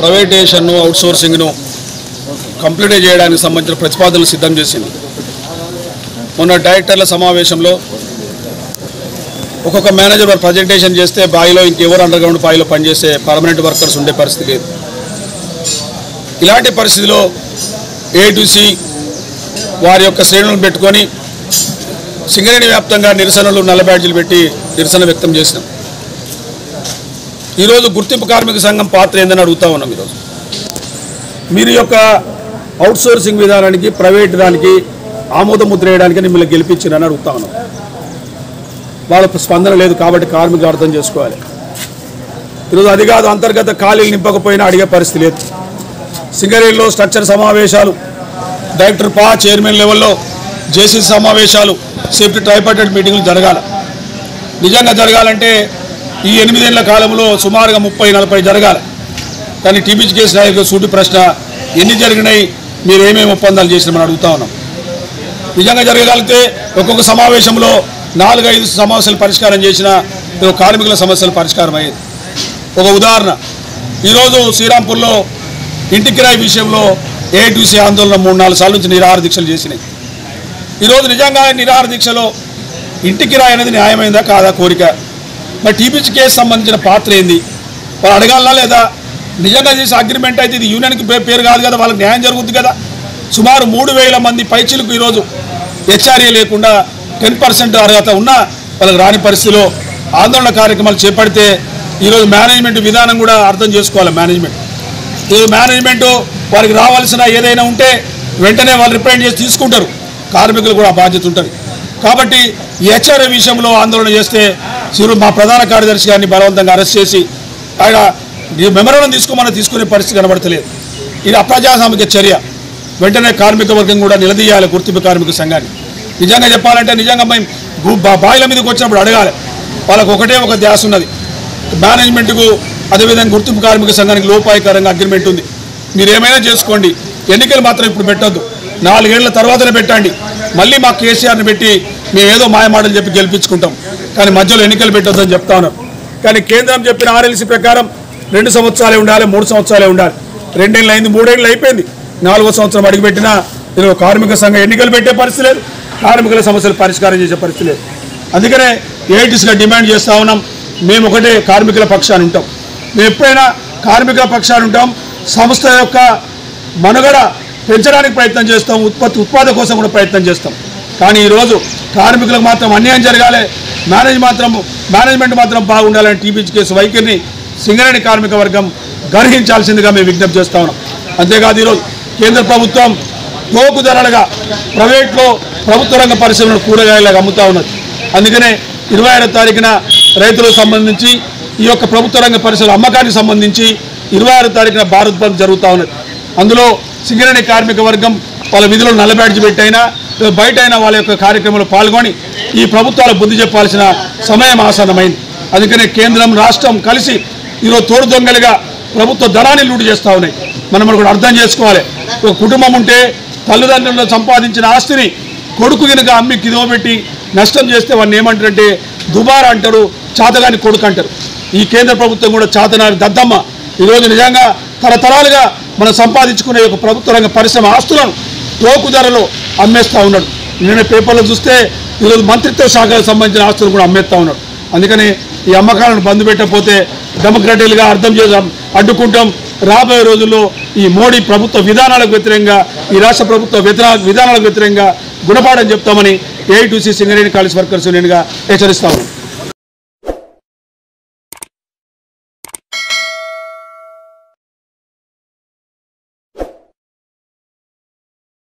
ప్రైవేటేషన్ను అవుట్సోర్సింగ్ను complete చేయడానికి సంబంధించిన ప్రతిపాదనలు సిద్ధం చేసింది మొన్న డైరెక్టర్ల సమావేశంలో ఒక్కొక్క మేనేజర్ వారు ప్రజెంటేషన్ చేస్తే బాయిలో ఇంకెవరు అండర్ గ్రౌండ్ బాయిలో పనిచేసే పర్మనెంట్ వర్కర్స్ ఉండే పరిస్థితి లేదు ఇలాంటి పరిస్థితిలో ఏ టు సి వారి యొక్క శ్రేణులను పెట్టుకొని సింగరేణి వ్యాప్తంగా నిరసనలు నల్ల బ్యాడ్జీలు పెట్టి నిరసన వ్యక్తం చేసినాం ఈరోజు గుర్తింపు కార్మిక సంఘం పాత్ర ఏందని అడుగుతా ఉన్నాం ఈరోజు మీరు యొక్క అవుట్సోర్సింగ్ విధానానికి ప్రైవేట్ దానికి ఆమోద ముద్ర వేయడానికి మిమ్మల్ని గెలిపించారని అడుగుతా ఉన్నాం వాళ్ళ స్పందన లేదు కాబట్టి కార్మికులు అర్థం చేసుకోవాలి ఈరోజు అది కాదు అంతర్గత ఖాళీలు నింపకపోయినా అడిగే పరిస్థితి లేదు సింగరేణిలో స్ట్రక్చర్ సమావేశాలు డైరెక్టర్ పా చైర్మన్ లెవెల్లో జేసీ సమావేశాలు సేఫ్టీ ట్రైపార్టెడ్ మీటింగ్లు జరగాలి నిజంగా జరగాలంటే ఈ ఎనిమిదేళ్ల కాలంలో సుమారుగా ముప్పై నలభై జరగాలి కానీ టీబీజీ కేసు నాయకులు సూటి ప్రశ్న ఎన్ని జరిగినాయి మీరు ఏమేమి ఒప్పందాలు చేసినామని అడుగుతా ఉన్నాం నిజంగా జరగగలిగితే ఒక్కొక్క సమావేశంలో నాలుగైదు సమస్యలు పరిష్కారం చేసిన ఈరోజు కార్మికుల సమస్యలు పరిష్కారం అయ్యేది ఒక ఉదాహరణ ఈరోజు శ్రీరాంపూర్లో ఇంటి కిరాయి విషయంలో ఏటీసీ ఆందోళన మూడు నాలుగు సార్లు నుంచి నిరాహార దీక్షలు చేసినాయి ఈరోజు నిజంగా నిరాహార దీక్షలో ఇంటి కిరాయి అనేది న్యాయమైందా కాదా కోరిక మరి టీపీసీ కేసు సంబంధించిన పాత్ర ఏంది వాళ్ళు అడగాలా లేదా నిజంగా చేసే అగ్రిమెంట్ అయితే ఇది యూనియన్కి పే- పేరు కాదు కదా వాళ్ళకి న్యాయం జరుగుతుంది కదా సుమారు మూడు వేల మంది పైచిలకు ఈరోజు హెచ్ఆర్ఏ లేకుండా టెన్ పర్సెంట్ అర్హత ఉన్నా వాళ్ళకి రాని పరిస్థితిలో ఆందోళన కార్యక్రమాలు చేపడితే ఈరోజు మేనేజ్మెంట్ విధానం కూడా అర్థం చేసుకోవాలి మేనేజ్మెంట్ ఈరోజు మేనేజ్మెంట్ వారికి రావాల్సిన ఏదైనా ఉంటే వెంటనే వాళ్ళు రిప్రజెంట్ చేసి తీసుకుంటారు కార్మికులు కూడా ఆ బాధ్యత ఉంటుంది కాబట్టి ఈ హెచ్ఆర్ఏ విషయంలో ఆందోళన చేస్తే చిరు మా ప్రధాన కార్యదర్శి గారిని బలవంతంగా అరెస్ట్ చేసి ఆయన ఈ మెమరాండం తీసుకోమని తీసుకునే పరిస్థితి కనబడతలేదు ఇది అప్రజాస్వామిక చర్య వెంటనే కార్మిక వర్గం కూడా నిలదీయాలి గుర్తింపు కార్మిక సంఘాన్ని నిజంగా చెప్పాలంటే నిజంగా మేము గు- బా- బాయిల మీదకి వచ్చినప్పుడు అడగాలి వాళ్ళకు ఒకటే ఒక ధ్యాస ఉన్నది మేనేజ్మెంట్కు అదేవిధంగా గుర్తింపు కార్మిక సంఘానికి లోపాయకరంగా అగ్రిమెంట్ ఉంది మీరు ఏమైనా చేసుకోండి ఎన్నికలు మాత్రం ఇప్పుడు పెట్టొద్దు నాలుగేళ్ల తర్వాతనే పెట్టండి మళ్ళీ మా కేసీఆర్ని పెట్టి మేము ఏదో మాయమాటలు చెప్పి గెలిపించుకుంటాం కానీ మధ్యలో ఎన్నికలు పెట్టొద్దని చెప్తా ఉన్నాం కానీ కేంద్రం చెప్పిన ఆర్ఎల్సీ ప్రకారం రెండు సంవత్సరాలే ఉండాలి మూడు సంవత్సరాలే ఉండాలి రెండేళ్ళు అయింది మూడేళ్ళు అయిపోయింది నాలుగో సంవత్సరం అడిగిపెట్టినా ఈరోజు కార్మిక సంఘం ఎన్నికలు పెట్టే పరిస్థితి లేదు కార్మికుల సమస్యలు పరిష్కారం చేసే పరిస్థితి లేదు అందుకనే ఏఐటీస్గా డిమాండ్ చేస్తూ ఉన్నాం మేము ఒకటే కార్మికుల పక్షాన్ని ఉంటాం మేము ఎప్పుడైనా కార్మికుల పక్షాన్ని ఉంటాం సంస్థ యొక్క మనుగడ పెంచడానికి ప్రయత్నం చేస్తాం ఉత్పత్తి ఉత్పాదన కోసం కూడా ప్రయత్నం చేస్తాం కానీ ఈరోజు కార్మికులకు మాత్రం అన్యాయం జరగాలి మేనేజ్ మాత్రం మేనేజ్మెంట్ మాత్రం బాగుండాలని టీబీజీ కేసు వైఖరిని సింగరేణి కార్మిక వర్గం గర్హించాల్సిందిగా మేము విజ్ఞప్తి చేస్తా ఉన్నాం అంతేకాదు ఈరోజు కేంద్ర ప్రభుత్వం తోపు ధరలుగా ప్రైవేట్లో ప్రభుత్వ రంగ పరిశ్రమలు కూరగాయలుగా అమ్ముతా ఉన్నది అందుకనే ఇరవై ఆరో తారీఖున రైతులకు సంబంధించి ఈ యొక్క ప్రభుత్వ రంగ పరిశ్రమల అమ్మకానికి సంబంధించి ఇరవై ఆరో తారీఖున భారత్ బంద్ జరుగుతూ ఉన్నది అందులో సింగరేణి కార్మిక వర్గం వాళ్ళ విధులను నల్లబ్యాడ్జి పెట్టైనా లేదా బయట అయినా వాళ్ళ యొక్క కార్యక్రమంలో పాల్గొని ఈ ప్రభుత్వాలకు బుద్ధి చెప్పాల్సిన సమయం ఆసన్నమైంది అందుకనే కేంద్రం రాష్ట్రం కలిసి ఈరోజు తోడు దొంగలుగా ప్రభుత్వ ధనాన్ని లూటు చేస్తూ ఉన్నాయి మనం మనం కూడా అర్థం చేసుకోవాలి ఒక కుటుంబం ఉంటే తల్లిదండ్రులను సంపాదించిన ఆస్తిని కొడుకు కనుక అమ్మి కిదో పెట్టి నష్టం చేస్తే వాడిని ఏమంటారంటే దుబారా అంటారు చాతగాని కొడుకు అంటారు ఈ కేంద్ర ప్రభుత్వం కూడా చాతనాని దద్దమ్మ ఈరోజు నిజంగా తరతరాలుగా మనం సంపాదించుకునే ఒక ప్రభుత్వ రంగ పరిశ్రమ ఆస్తులను తోకు ధరలో అమ్మేస్తూ ఉన్నాడు నిన్న పేపర్లో చూస్తే ఈరోజు మంత్రిత్వ శాఖకు సంబంధించిన ఆస్తులు కూడా అమ్మేస్తూ ఉన్నాడు అందుకని ఈ అమ్మకాలను బంద్ పెట్టకపోతే డెమోక్రటిక్గా అర్థం చేద్దాం అడ్డుకుంటాం రాబోయే రోజుల్లో ఈ మోడీ ప్రభుత్వ విధానాలకు వ్యతిరేకంగా ఈ రాష్ట్ర ప్రభుత్వ విధాన విధానాలకు వ్యతిరేకంగా గుణపాఠం చెప్తామని ఏఐటీసీ సింగరేణి కాలేజ్ వర్కర్స్ యూనియన్గా హెచ్చరిస్తా ఉన్నాం